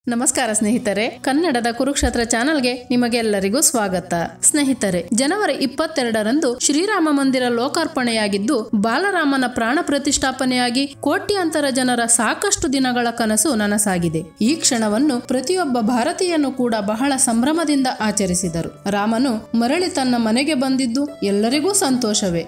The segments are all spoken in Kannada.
ನಮಸ್ಕಾರ ಸ್ನೇಹಿತರೆ ಕನ್ನಡದ ಕುರುಕ್ಷೇತ್ರ ಚಾನೆಲ್ಗೆ ನಿಮಗೆಲ್ಲರಿಗೂ ಸ್ವಾಗತ ಸ್ನೇಹಿತರೆ ಜನವರಿ ಇಪ್ಪತ್ತೆರಡರಂದು ಶ್ರೀರಾಮ ಮಂದಿರ ಲೋಕಾರ್ಪಣೆಯಾಗಿದ್ದು ಬಾಲರಾಮನ ಪ್ರಾಣ ಪ್ರತಿಷ್ಠಾಪನೆಯಾಗಿ ಕೋಟ್ಯಾಂತರ ಜನರ ಸಾಕಷ್ಟು ದಿನಗಳ ಕನಸು ನನಸಾಗಿದೆ ಈ ಕ್ಷಣವನ್ನು ಪ್ರತಿಯೊಬ್ಬ ಭಾರತೀಯನು ಕೂಡ ಬಹಳ ಸಂಭ್ರಮದಿಂದ ಆಚರಿಸಿದರು ರಾಮನು ಮರಳಿ ತನ್ನ ಮನೆಗೆ ಬಂದಿದ್ದು ಎಲ್ಲರಿಗೂ ಸಂತೋಷವೇ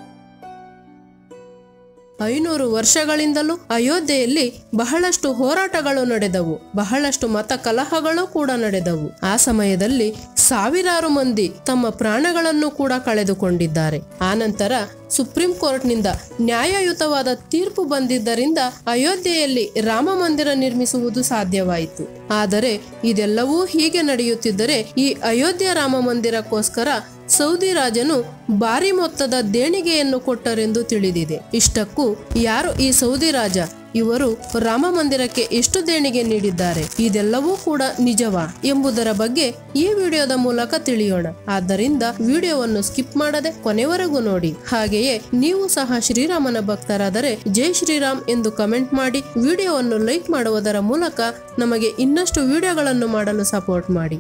ಐನೂರು ವರ್ಷಗಳಿಂದಲೂ ಅಯೋಧ್ಯೆಯಲ್ಲಿ ಬಹಳಷ್ಟು ಹೋರಾಟಗಳು ನಡೆದವು ಬಹಳಷ್ಟು ಮತ ಕಲಹಗಳು ಕೂಡ ನಡೆದವು ಆ ಸಮಯದಲ್ಲಿ ಸಾವಿರಾರು ಮಂದಿ ತಮ್ಮ ಪ್ರಾಣಗಳನ್ನು ಕೂಡ ಕಳೆದುಕೊಂಡಿದ್ದಾರೆ ಆನಂತರ ಸುಪ್ರೀಂ ಕೋರ್ಟ್ನಿಂದ ನ್ಯಾಯಯುತವಾದ ತೀರ್ಪು ಬಂದಿದ್ದರಿಂದ ಅಯೋಧ್ಯೆಯಲ್ಲಿ ರಾಮ ಮಂದಿರ ನಿರ್ಮಿಸುವುದು ಸಾಧ್ಯವಾಯಿತು ಆದರೆ ಇದೆಲ್ಲವೂ ಹೀಗೆ ನಡೆಯುತ್ತಿದ್ದರೆ ಈ ಅಯೋಧ್ಯೆ ರಾಮ ಮಂದಿರಕ್ಕೋಸ್ಕರ ಸೌದಿ ರಾಜನು ಭಾರಿ ಮೊತ್ತದ ದೇಣಿಗೆಯನ್ನು ಕೊಟ್ಟರೆಂದು ತಿಳಿದಿದೆ ಇಷ್ಟಕ್ಕೂ ಯಾರು ಈ ಸೌದಿ ರಾಜ ಇವರು ರಾಮ ಮಂದಿರಕ್ಕೆ ಎಷ್ಟು ದೇಣಿಗೆ ನೀಡಿದ್ದಾರೆ ಇದೆಲ್ಲವೂ ಕೂಡ ನಿಜವಾ ಎಂಬುದರ ಬಗ್ಗೆ ಈ ವಿಡಿಯೋದ ಮೂಲಕ ತಿಳಿಯೋಣ ಆದ್ದರಿಂದ ವಿಡಿಯೋವನ್ನು ಸ್ಕಿಪ್ ಮಾಡದೆ ಕೊನೆವರೆಗೂ ನೋಡಿ ಹಾಗೆಯೇ ನೀವು ಸಹ ಶ್ರೀರಾಮನ ಭಕ್ತರಾದರೆ ಜೈ ಶ್ರೀರಾಮ್ ಎಂದು ಕಮೆಂಟ್ ಮಾಡಿ ವಿಡಿಯೋವನ್ನು ಲೈಕ್ ಮಾಡುವುದರ ಮೂಲಕ ನಮಗೆ ಇನ್ನಷ್ಟು ವಿಡಿಯೋಗಳನ್ನು ಮಾಡಲು ಸಪೋರ್ಟ್ ಮಾಡಿ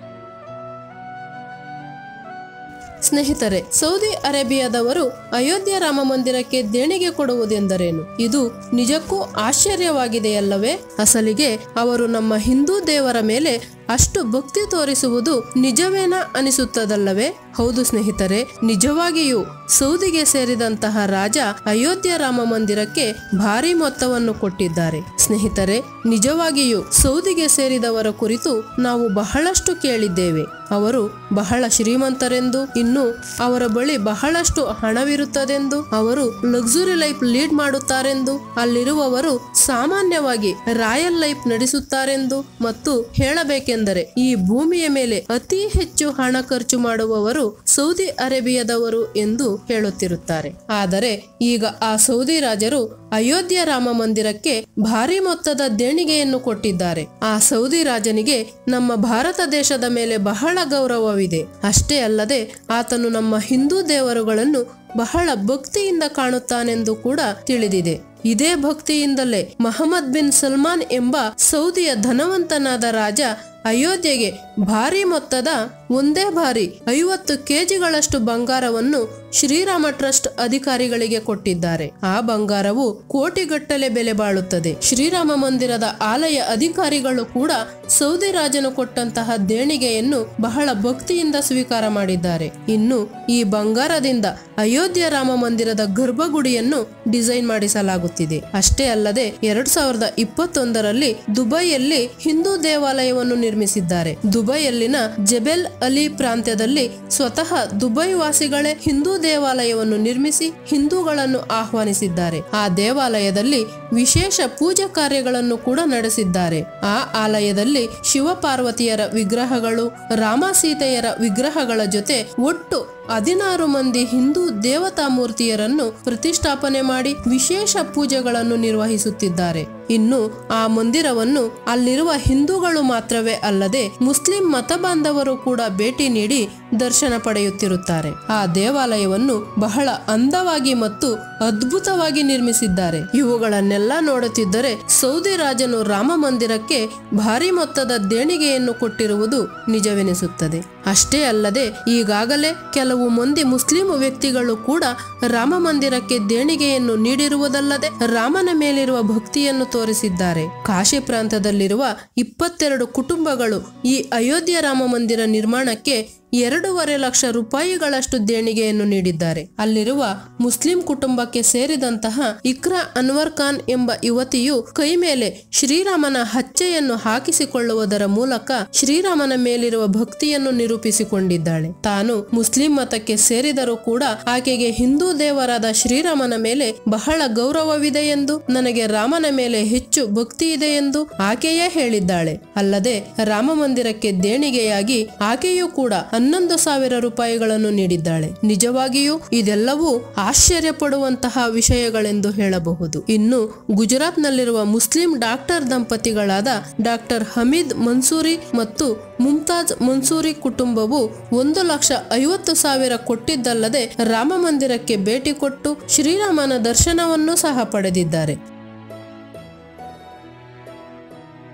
ಸ್ನೇಹಿತರೆ ಸೌದಿ ಅರೇಬಿಯಾದವರು ಅಯೋಧ್ಯೆ ರಾಮ ಮಂದಿರಕ್ಕೆ ದೇಣಿಗೆ ಕೊಡುವುದೆಂದರೇನು ಇದು ನಿಜಕ್ಕೂ ಆಶ್ಚರ್ಯವಾಗಿದೆಯಲ್ಲವೇ ಅಸಲಿಗೆ ಅವರು ನಮ್ಮ ಹಿಂದೂ ದೇವರ ಮೇಲೆ ಅಷ್ಟು ಭಕ್ತಿ ತೋರಿಸುವುದು ನಿಜವೇನ ಅನಿಸುತ್ತದಲ್ಲವೇ ಹೌದು ಸ್ನೇಹಿತರೆ ನಿಜವಾಗಿಯೂ ಸೌದಿಗೆ ಸೇರಿದಂತಹ ರಾಜ ಅಯೋಧ್ಯೆ ರಾಮ ಮಂದಿರಕ್ಕೆ ಭಾರಿ ಮೊತ್ತವನ್ನು ಕೊಟ್ಟಿದ್ದಾರೆ ಸ್ನೇಹಿತರೆ ನಿಜವಾಗಿಯೂ ಸೌದಿಗೆ ಸೇರಿದವರ ಕುರಿತು ನಾವು ಬಹಳಷ್ಟು ಕೇಳಿದ್ದೇವೆ ಅವರು ಬಹಳ ಶ್ರೀಮಂತರೆಂದು ಇನ್ನು ಅವರ ಬಳಿ ಬಹಳಷ್ಟು ಹಣವಿರುತ್ತದೆಂದು ಅವರು ಲಕ್ಸುರಿ ಲೈಫ್ ಲೀಡ್ ಮಾಡುತ್ತಾರೆಂದು ಅಲ್ಲಿರುವವರು ಸಾಮಾನ್ಯವಾಗಿ ರಾಯಲ್ ಲೈಫ್ ನಡೆಸುತ್ತಾರೆಂದು ಮತ್ತು ಹೇಳಬೇಕೆಂದರೆ ಈ ಭೂಮಿಯ ಮೇಲೆ ಅತಿ ಹೆಚ್ಚು ಹಣ ಖರ್ಚು ಮಾಡುವವರು ಸೌದಿ ಅರೇಬಿಯಾದವರು ಎಂದು ಹೇಳುತ್ತಿರುತ್ತಾರೆ ಆದರೆ ಈಗ ಆ ಸೌದಿ ರಾಜರು ಅಯೋಧ್ಯೆ ರಾಮ ಮಂದಿರಕ್ಕೆ ಭಾರಿ ಮೊತ್ತದ ದೇಣಿಗೆಯನ್ನು ಕೊಟ್ಟಿದ್ದಾರೆ ಆ ಸೌದಿ ರಾಜನಿಗೆ ನಮ್ಮ ಭಾರತ ದೇಶದ ಮೇಲೆ ಬಹಳ ಗೌರವವಿದೆ ಅಷ್ಟೇ ಅಲ್ಲದೆ ಆತನು ನಮ್ಮ ಹಿಂದೂ ದೇವರುಗಳನ್ನು ಬಹಳ ಭಕ್ತಿಯಿಂದ ಕಾಣುತ್ತಾನೆಂದು ಕೂಡ ತಿಳಿದಿದೆ ಇದೇ ಭಕ್ತಿಯಿಂದಲೇ ಮಹಮ್ಮದ್ ಬಿನ್ ಸಲ್ಮಾನ್ ಎಂಬ ಸೌದಿಯ ಧನವಂತನಾದ ರಾಜ ಅಯೋಧ್ಯೆಗೆ ಭಾರಿ ಮೊತ್ತದ ಒಂದೇ ಬಾರಿ ಐವತ್ತು ಕೆಜಿಗಳಷ್ಟು ಬಂಗಾರವನ್ನು ಶ್ರೀರಾಮ ಟ್ರಸ್ಟ್ ಅಧಿಕಾರಿಗಳಿಗೆ ಕೊಟ್ಟಿದ್ದಾರೆ ಆ ಬಂಗಾರವು ಕೋಟಿಗಟ್ಟಲೆ ಬೆಲೆ ಬಾಳುತ್ತದೆ ಶ್ರೀರಾಮ ಮಂದಿರದ ಆಲಯ ಅಧಿಕಾರಿಗಳು ಕೂಡ ಸೌದಿ ರಾಜನು ಕೊಟ್ಟಂತಹ ದೇಣಿಗೆಯನ್ನು ಬಹಳ ಭಕ್ತಿಯಿಂದ ಸ್ವೀಕಾರ ಮಾಡಿದ್ದಾರೆ ಇನ್ನು ಈ ಬಂಗಾರದಿಂದ ಅಯೋಧ್ಯೆ ರಾಮ ಮಂದಿರದ ಗರ್ಭಗುಡಿಯನ್ನು ಡಿಸೈನ್ ಮಾಡಿಸಲಾಗುತ್ತಿದೆ ಅಷ್ಟೇ ಅಲ್ಲದೆ ಎರಡ್ ಸಾವಿರದ ಇಪ್ಪತ್ತೊಂದರಲ್ಲಿ ದುಬೈಯಲ್ಲಿ ಹಿಂದೂ ದೇವಾಲಯವನ್ನು ನಿರ್ಮಿಸಿದ್ದಾರೆ ದುಬೈಯಲ್ಲಿನ ಜೆಬೆಲ್ ಅಲಿ ಪ್ರಾಂತ್ಯದಲ್ಲಿ ಸ್ವತಃ ದುಬೈ ವಾಸಿಗಳೇ ಹಿಂದೂ ದೇವಾಲಯವನ್ನು ನಿರ್ಮಿಸಿ ಹಿಂದೂಗಳನ್ನು ಆಹ್ವಾನಿಸಿದ್ದಾರೆ ಆ ದೇವಾಲಯದಲ್ಲಿ ವಿಶೇಷ ಪೂಜಾ ಕಾರ್ಯಗಳನ್ನು ಕೂಡ ನಡೆಸಿದ್ದಾರೆ ಆ ಆಲಯದಲ್ಲಿ ಶಿವಪಾರ್ವತಿಯರ ವಿಗ್ರಹಗಳು ರಾಮ ಸೀತೆಯರ ವಿಗ್ರಹಗಳ ಜೊತೆ ಒಟ್ಟು ಹದಿನಾರು ಮಂದಿ ಹಿಂದೂ ದೇವತಾ ಮೂರ್ತಿಯರನ್ನು ಪ್ರತಿಷ್ಠಾಪನೆ ಮಾಡಿ ವಿಶೇಷ ಪೂಜೆಗಳನ್ನು ನಿರ್ವಹಿಸುತ್ತಿದ್ದಾರೆ ಇನ್ನು ಆ ಮಂದಿರವನ್ನು ಅಲ್ಲಿರುವ ಹಿಂದೂಗಳು ಮಾತ್ರವೇ ಅಲ್ಲದೆ ಮುಸ್ಲಿಂ ಮತ ಬಾಂಧವರು ಕೂಡ ಭೇಟಿ ನೀಡಿ ದರ್ಶನ ಪಡೆಯುತ್ತಿರುತ್ತಾರೆ ಆ ದೇವಾಲಯವನ್ನು ಬಹಳ ಅಂದವಾಗಿ ಮತ್ತು ಅದ್ಭುತವಾಗಿ ನಿರ್ಮಿಸಿದ್ದಾರೆ ಇವುಗಳನ್ನೆಲ್ಲ ನೋಡುತ್ತಿದ್ದರೆ ಸೌದಿ ರಾಜನು ರಾಮ ಮಂದಿರಕ್ಕೆ ಭಾರಿ ಮೊತ್ತದ ದೇಣಿಗೆಯನ್ನು ಕೊಟ್ಟಿರುವುದು ನಿಜವೆನಿಸುತ್ತದೆ ಅಷ್ಟೇ ಅಲ್ಲದೆ ಈಗಾಗಲೇ ಕೆಲವು ಮಂದಿ ಮುಸ್ಲಿಂ ವ್ಯಕ್ತಿಗಳು ಕೂಡ ರಾಮ ಮಂದಿರಕ್ಕೆ ದೇಣಿಗೆಯನ್ನು ನೀಡಿರುವುದಲ್ಲದೆ ರಾಮನ ಮೇಲಿರುವ ಭಕ್ತಿಯನ್ನು ತೋರಿಸಿದ್ದಾರೆ ಕಾಶಿ ಪ್ರಾಂತದಲ್ಲಿರುವ ಇಪ್ಪತ್ತೆರಡು ಕುಟುಂಬಗಳು ಈ ಅಯೋಧ್ಯೆ ರಾಮ ಮಂದಿರ ನಿರ್ಮಾಣಕ್ಕೆ ಎರಡೂವರೆ ಲಕ್ಷ ರೂಪಾಯಿಗಳಷ್ಟು ದೇಣಿಗೆಯನ್ನು ನೀಡಿದ್ದಾರೆ ಅಲ್ಲಿರುವ ಮುಸ್ಲಿಂ ಕುಟುಂಬಕ್ಕೆ ಸೇರಿದಂತಹ ಇಕ್ರಾ ಅನ್ವರ್ ಖಾನ್ ಎಂಬ ಯುವತಿಯು ಕೈ ಮೇಲೆ ಶ್ರೀರಾಮನ ಹಚ್ಚೆಯನ್ನು ಹಾಕಿಸಿಕೊಳ್ಳುವುದರ ಮೂಲಕ ಶ್ರೀರಾಮನ ಮೇಲಿರುವ ಭಕ್ತಿಯನ್ನು ನಿರೂಪಿಸಿಕೊಂಡಿದ್ದಾಳೆ ತಾನು ಮುಸ್ಲಿಂ ಮತಕ್ಕೆ ಸೇರಿದರೂ ಕೂಡ ಆಕೆಗೆ ಹಿಂದೂ ದೇವರಾದ ಶ್ರೀರಾಮನ ಮೇಲೆ ಬಹಳ ಗೌರವವಿದೆ ಎಂದು ನನಗೆ ರಾಮನ ಮೇಲೆ ಹೆಚ್ಚು ಭಕ್ತಿ ಇದೆ ಎಂದು ಆಕೆಯೇ ಹೇಳಿದ್ದಾಳೆ ಅಲ್ಲದೆ ರಾಮ ಮಂದಿರಕ್ಕೆ ದೇಣಿಗೆಯಾಗಿ ಆಕೆಯೂ ಕೂಡ ಹನ್ನೊಂದು ಸಾವಿರ ರೂಪಾಯಿಗಳನ್ನು ನೀಡಿದ್ದಾಳೆ ನಿಜವಾಗಿಯೂ ಇದೆಲ್ಲವೂ ಆಶ್ಚರ್ಯ ಪಡುವಂತಹ ವಿಷಯಗಳೆಂದು ಹೇಳಬಹುದು ಇನ್ನು ಗುಜರಾತ್ನಲ್ಲಿರುವ ಮುಸ್ಲಿಂ ಡಾಕ್ಟರ್ ದಂಪತಿಗಳಾದ ಡಾಕ್ಟರ್ ಹಮೀದ್ ಮನ್ಸೂರಿ ಮತ್ತು ಮುಮ್ತಾಜ್ ಮನ್ಸೂರಿ ಕುಟುಂಬವು ಒಂದು ಲಕ್ಷ ಐವತ್ತು ಸಾವಿರ ಕೊಟ್ಟಿದ್ದಲ್ಲದೆ ರಾಮ ಮಂದಿರಕ್ಕೆ ಭೇಟಿ ಕೊಟ್ಟು ಶ್ರೀರಾಮನ ದರ್ಶನವನ್ನು ಸಹ ಪಡೆದಿದ್ದಾರೆ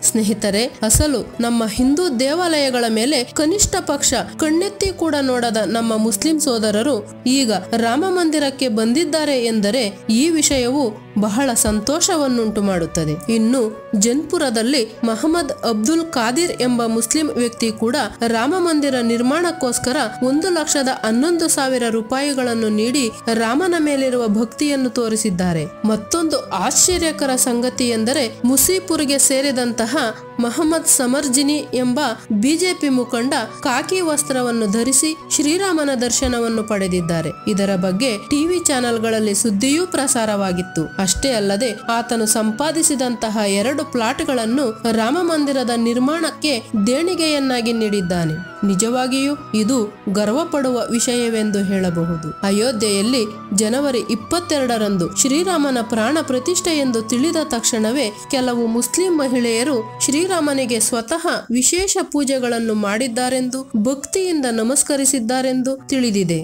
ಸ್ನೇಹಿತರೆ ಅಸಲು ನಮ್ಮ ಹಿಂದೂ ದೇವಾಲಯಗಳ ಮೇಲೆ ಕನಿಷ್ಠ ಪಕ್ಷ ಕಣ್ಣೆತ್ತಿ ಕೂಡ ನೋಡದ ನಮ್ಮ ಮುಸ್ಲಿಂ ಸೋದರರು ಈಗ ರಾಮ ಮಂದಿರಕ್ಕೆ ಬಂದಿದ್ದಾರೆ ಎಂದರೆ ಈ ವಿಷಯವು ಬಹಳ ಸಂತೋಷವನ್ನುಂಟು ಮಾಡುತ್ತದೆ ಇನ್ನು ಜನ್ಪುರದಲ್ಲಿ ಮಹಮ್ಮದ್ ಅಬ್ದುಲ್ ಕಾದಿರ್ ಎಂಬ ಮುಸ್ಲಿಂ ವ್ಯಕ್ತಿ ಕೂಡ ರಾಮ ಮಂದಿರ ನಿರ್ಮಾಣಕ್ಕೋಸ್ಕರ ಒಂದು ಲಕ್ಷದ ಹನ್ನೊಂದು ಸಾವಿರ ರೂಪಾಯಿಗಳನ್ನು ನೀಡಿ ರಾಮನ ಮೇಲಿರುವ ಭಕ್ತಿಯನ್ನು ತೋರಿಸಿದ್ದಾರೆ ಮತ್ತೊಂದು ಆಶ್ಚರ್ಯಕರ ಸಂಗತಿ ಎಂದರೆ ಮುಸೀಪುರ್ಗೆ ಸೇರಿದಂತಹ ಮಹಮ್ಮದ್ ಸಮರ್ಜಿನಿ ಎಂಬ ಬಿಜೆಪಿ ಮುಖಂಡ ಕಾಕಿ ವಸ್ತ್ರವನ್ನು ಧರಿಸಿ ಶ್ರೀರಾಮನ ದರ್ಶನವನ್ನು ಪಡೆದಿದ್ದಾರೆ ಇದರ ಬಗ್ಗೆ ಟಿವಿ ಚಾನೆಲ್ಗಳಲ್ಲಿ ಸುದ್ದಿಯೂ ಪ್ರಸಾರವಾಗಿತ್ತು ಅಷ್ಟೇ ಅಲ್ಲದೆ ಆತನು ಸಂಪಾದಿಸಿದಂತಹ ಎರಡು ಪ್ಲಾಟ್ಗಳನ್ನು ರಾಮ ಮಂದಿರದ ನಿರ್ಮಾಣಕ್ಕೆ ದೇಣಿಗೆಯನ್ನಾಗಿ ನೀಡಿದ್ದಾನೆ ನಿಜವಾಗಿಯೂ ಇದು ಗರ್ವಪಡುವ ವಿಷಯವೆಂದು ಹೇಳಬಹುದು ಅಯೋಧ್ಯೆಯಲ್ಲಿ ಜನವರಿ ಇಪ್ಪತ್ತೆರಡರಂದು ಶ್ರೀರಾಮನ ಪ್ರಾಣ ಪ್ರತಿಷ್ಠೆ ಎಂದು ತಿಳಿದ ತಕ್ಷಣವೇ ಕೆಲವು ಮುಸ್ಲಿಂ ಮಹಿಳೆಯರು ಶ್ರೀರಾಮನಿಗೆ ಸ್ವತಃ ವಿಶೇಷ ಪೂಜೆಗಳನ್ನು ಮಾಡಿದ್ದಾರೆಂದು ಭಕ್ತಿಯಿಂದ ನಮಸ್ಕರಿಸಿದ್ದಾರೆಂದು ತಿಳಿದಿದೆ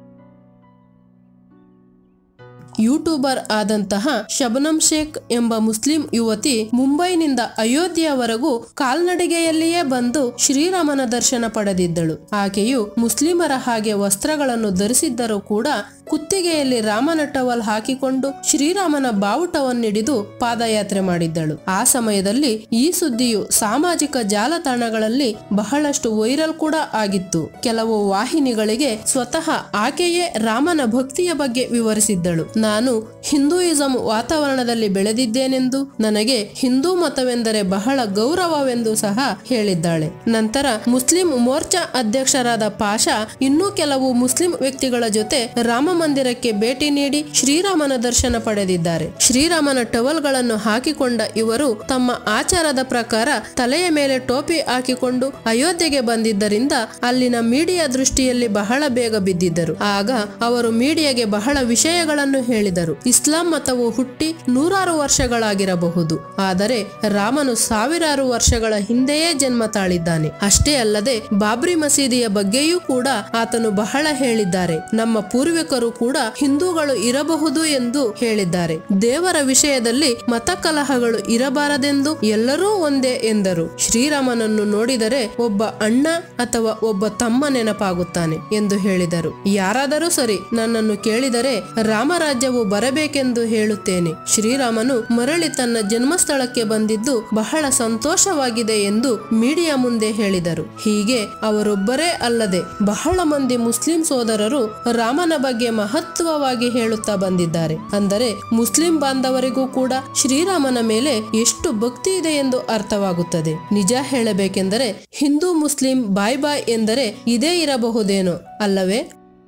ಯೂಟ್ಯೂಬರ್ ಆದಂತಹ ಶಬನಂ ಶೇಖ್ ಎಂಬ ಮುಸ್ಲಿಂ ಯುವತಿ ಮುಂಬೈನಿಂದ ಅಯೋಧ್ಯೆಯವರೆಗೂ ಕಾಲ್ನಡಿಗೆಯಲ್ಲಿಯೇ ಬಂದು ಶ್ರೀರಾಮನ ದರ್ಶನ ಪಡೆದಿದ್ದಳು ಆಕೆಯು ಮುಸ್ಲಿಮರ ಹಾಗೆ ವಸ್ತ್ರಗಳನ್ನು ಧರಿಸಿದ್ದರೂ ಕೂಡ ಕುತ್ತಿಗೆಯಲ್ಲಿ ರಾಮನ ಟವಲ್ ಹಾಕಿಕೊಂಡು ಶ್ರೀರಾಮನ ಬಾವುಟವನ್ನಿಡಿದು ಪಾದಯಾತ್ರೆ ಮಾಡಿದ್ದಳು ಆ ಸಮಯದಲ್ಲಿ ಈ ಸುದ್ದಿಯು ಸಾಮಾಜಿಕ ಜಾಲತಾಣಗಳಲ್ಲಿ ಬಹಳಷ್ಟು ವೈರಲ್ ಕೂಡ ಆಗಿತ್ತು ಕೆಲವು ವಾಹಿನಿಗಳಿಗೆ ಸ್ವತಃ ಆಕೆಯೇ ರಾಮನ ಭಕ್ತಿಯ ಬಗ್ಗೆ ವಿವರಿಸಿದ್ದಳು ನಾನು ಹಿಂದೂಯಿಸಂ ವಾತಾವರಣದಲ್ಲಿ ಬೆಳೆದಿದ್ದೇನೆಂದು ನನಗೆ ಹಿಂದೂ ಮತವೆಂದರೆ ಬಹಳ ಗೌರವವೆಂದು ಸಹ ಹೇಳಿದ್ದಾಳೆ ನಂತರ ಮುಸ್ಲಿಂ ಮೋರ್ಚಾ ಅಧ್ಯಕ್ಷರಾದ ಪಾಷಾ ಇನ್ನೂ ಕೆಲವು ಮುಸ್ಲಿಂ ವ್ಯಕ್ತಿಗಳ ಜೊತೆ ರಾಮ ಮಂದಿರಕ್ಕೆ ಭೇಟಿ ನೀಡಿ ಶ್ರೀರಾಮನ ದರ್ಶನ ಪಡೆದಿದ್ದಾರೆ ಶ್ರೀರಾಮನ ಟವಲ್ಗಳನ್ನು ಹಾಕಿಕೊಂಡ ಇವರು ತಮ್ಮ ಆಚಾರದ ಪ್ರಕಾರ ತಲೆಯ ಮೇಲೆ ಟೋಪಿ ಹಾಕಿಕೊಂಡು ಅಯೋಧ್ಯೆಗೆ ಬಂದಿದ್ದರಿಂದ ಅಲ್ಲಿನ ಮೀಡಿಯಾ ದೃಷ್ಟಿಯಲ್ಲಿ ಬಹಳ ಬೇಗ ಬಿದ್ದಿದ್ದರು ಆಗ ಅವರು ಮೀಡಿಯಾಗೆ ಬಹಳ ವಿಷಯಗಳನ್ನು ಹೇಳಿದರು ಇಸ್ಲಾಂ ಮತವು ಹುಟ್ಟಿ ನೂರಾರು ವರ್ಷಗಳಾಗಿರಬಹುದು ಆದರೆ ರಾಮನು ಸಾವಿರಾರು ವರ್ಷಗಳ ಹಿಂದೆಯೇ ಜನ್ಮ ತಾಳಿದ್ದಾನೆ ಅಷ್ಟೇ ಅಲ್ಲದೆ ಬಾಬ್ರಿ ಮಸೀದಿಯ ಬಗ್ಗೆಯೂ ಕೂಡ ಆತನು ಬಹಳ ಹೇಳಿದ್ದಾರೆ ನಮ್ಮ ಪೂರ್ವಿಕರು ಕೂಡ ಹಿಂದೂಗಳು ಇರಬಹುದು ಎಂದು ಹೇಳಿದ್ದಾರೆ ದೇವರ ವಿಷಯದಲ್ಲಿ ಮತ ಕಲಹಗಳು ಇರಬಾರದೆಂದು ಎಲ್ಲರೂ ಒಂದೇ ಎಂದರು ಶ್ರೀರಾಮನನ್ನು ನೋಡಿದರೆ ಒಬ್ಬ ಅಣ್ಣ ಅಥವಾ ಒಬ್ಬ ತಮ್ಮ ನೆನಪಾಗುತ್ತಾನೆ ಎಂದು ಹೇಳಿದರು ಯಾರಾದರೂ ಸರಿ ನನ್ನನ್ನು ಕೇಳಿದರೆ ರಾಮರಾಜ್ಯವು ಬರಬೇಕೆಂದು ಹೇಳುತ್ತೇನೆ ಶ್ರೀರಾಮನು ಮರಳಿ ತನ್ನ ಜನ್ಮಸ್ಥಳಕ್ಕೆ ಬಂದಿದ್ದು ಬಹಳ ಸಂತೋಷವಾಗಿದೆ ಎಂದು ಮೀಡಿಯಾ ಮುಂದೆ ಹೇಳಿದರು ಹೀಗೆ ಅವರೊಬ್ಬರೇ ಅಲ್ಲದೆ ಬಹಳ ಮಂದಿ ಮುಸ್ಲಿಂ ಸೋದರರು ರಾಮನ ಬಗ್ಗೆ ಮಹತ್ವವಾಗಿ ಹೇಳುತ್ತಾ ಬಂದಿದ್ದಾರೆ ಅಂದರೆ ಮುಸ್ಲಿಂ ಬಾಂಧವರಿಗೂ ಕೂಡ ಶ್ರೀರಾಮನ ಮೇಲೆ ಎಷ್ಟು ಭಕ್ತಿ ಇದೆ ಎಂದು ಅರ್ಥವಾಗುತ್ತದೆ ನಿಜ ಹೇಳಬೇಕೆಂದರೆ ಹಿಂದೂ ಮುಸ್ಲಿಂ ಬಾಯ್ ಬಾಯ್ ಎಂದರೆ ಇದೇ ಇರಬಹುದೇನೋ ಅಲ್ಲವೇ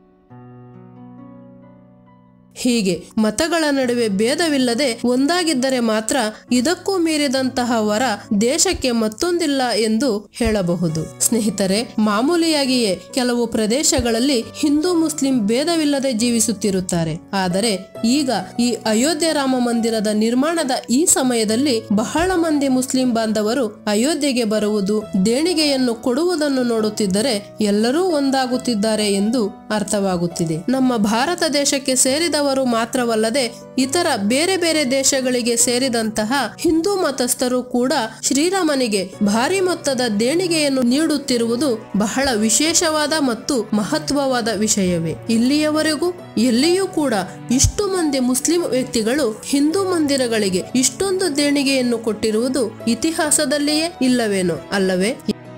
ಹೀಗೆ ಮತಗಳ ನಡುವೆ ಭೇದವಿಲ್ಲದೆ ಒಂದಾಗಿದ್ದರೆ ಮಾತ್ರ ಇದಕ್ಕೂ ಮೀರಿದಂತಹ ವರ ದೇಶಕ್ಕೆ ಮತ್ತೊಂದಿಲ್ಲ ಎಂದು ಹೇಳಬಹುದು ಸ್ನೇಹಿತರೆ ಮಾಮೂಲಿಯಾಗಿಯೇ ಕೆಲವು ಪ್ರದೇಶಗಳಲ್ಲಿ ಹಿಂದೂ ಮುಸ್ಲಿಂ ಭೇದವಿಲ್ಲದೆ ಜೀವಿಸುತ್ತಿರುತ್ತಾರೆ ಆದರೆ ಈಗ ಈ ಅಯೋಧ್ಯೆ ರಾಮ ಮಂದಿರದ ನಿರ್ಮಾಣದ ಈ ಸಮಯದಲ್ಲಿ ಬಹಳ ಮಂದಿ ಮುಸ್ಲಿಂ ಬಾಂಧವರು ಅಯೋಧ್ಯೆಗೆ ಬರುವುದು ದೇಣಿಗೆಯನ್ನು ಕೊಡುವುದನ್ನು ನೋಡುತ್ತಿದ್ದರೆ ಎಲ್ಲರೂ ಒಂದಾಗುತ್ತಿದ್ದಾರೆ ಎಂದು ಅರ್ಥವಾಗುತ್ತಿದೆ ನಮ್ಮ ಭಾರತ ದೇಶಕ್ಕೆ ಸೇರಿದವರು ಮಾತ್ರವಲ್ಲದೆ ಇತರ ಬೇರೆ ಬೇರೆ ದೇಶಗಳಿಗೆ ಸೇರಿದಂತಹ ಹಿಂದೂ ಮತಸ್ಥರು ಕೂಡ ಶ್ರೀರಾಮನಿಗೆ ಭಾರಿ ಮೊತ್ತದ ದೇಣಿಗೆಯನ್ನು ನೀಡುತ್ತಿರುವುದು ಬಹಳ ವಿಶೇಷವಾದ ಮತ್ತು ಮಹತ್ವವಾದ ವಿಷಯವೇ ಇಲ್ಲಿಯವರೆಗೂ ಎಲ್ಲಿಯೂ ಕೂಡ ಇಷ್ಟು ಮಂದಿ ಮುಸ್ಲಿಂ ವ್ಯಕ್ತಿಗಳು ಹಿಂದೂ ಮಂದಿರಗಳಿಗೆ ಇಷ್ಟೊಂದು ದೇಣಿಗೆಯನ್ನು ಕೊಟ್ಟಿರುವುದು ಇತಿಹಾಸದಲ್ಲಿಯೇ ಇಲ್ಲವೇನೋ ಅಲ್ಲವೇ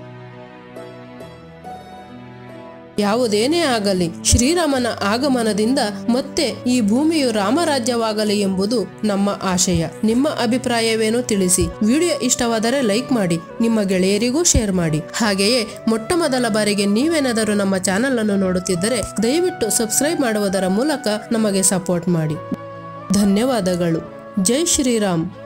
ಯಾವುದೇನೇ ಆಗಲಿ ಶ್ರೀರಾಮನ ಆಗಮನದಿಂದ ಮತ್ತೆ ಈ ಭೂಮಿಯು ರಾಮರಾಜ್ಯವಾಗಲಿ ಎಂಬುದು ನಮ್ಮ ಆಶಯ ನಿಮ್ಮ ಅಭಿಪ್ರಾಯವೇನೋ ತಿಳಿಸಿ ವಿಡಿಯೋ ಇಷ್ಟವಾದರೆ ಲೈಕ್ ಮಾಡಿ ನಿಮ್ಮ ಗೆಳೆಯರಿಗೂ ಶೇರ್ ಮಾಡಿ ಹಾಗೆಯೇ ಮೊಟ್ಟ ಮೊದಲ ಬಾರಿಗೆ ನೀವೇನಾದರೂ ನಮ್ಮ ಚಾನಲ್ ಅನ್ನು ನೋಡುತ್ತಿದ್ದರೆ ದಯವಿಟ್ಟು ಸಬ್ಸ್ಕ್ರೈಬ್ ಮಾಡುವುದರ ಮೂಲಕ ನಮಗೆ ಸಪೋರ್ಟ್ ಮಾಡಿ ಧನ್ಯವಾದಗಳು ಜೈ ಶ್ರೀರಾಮ್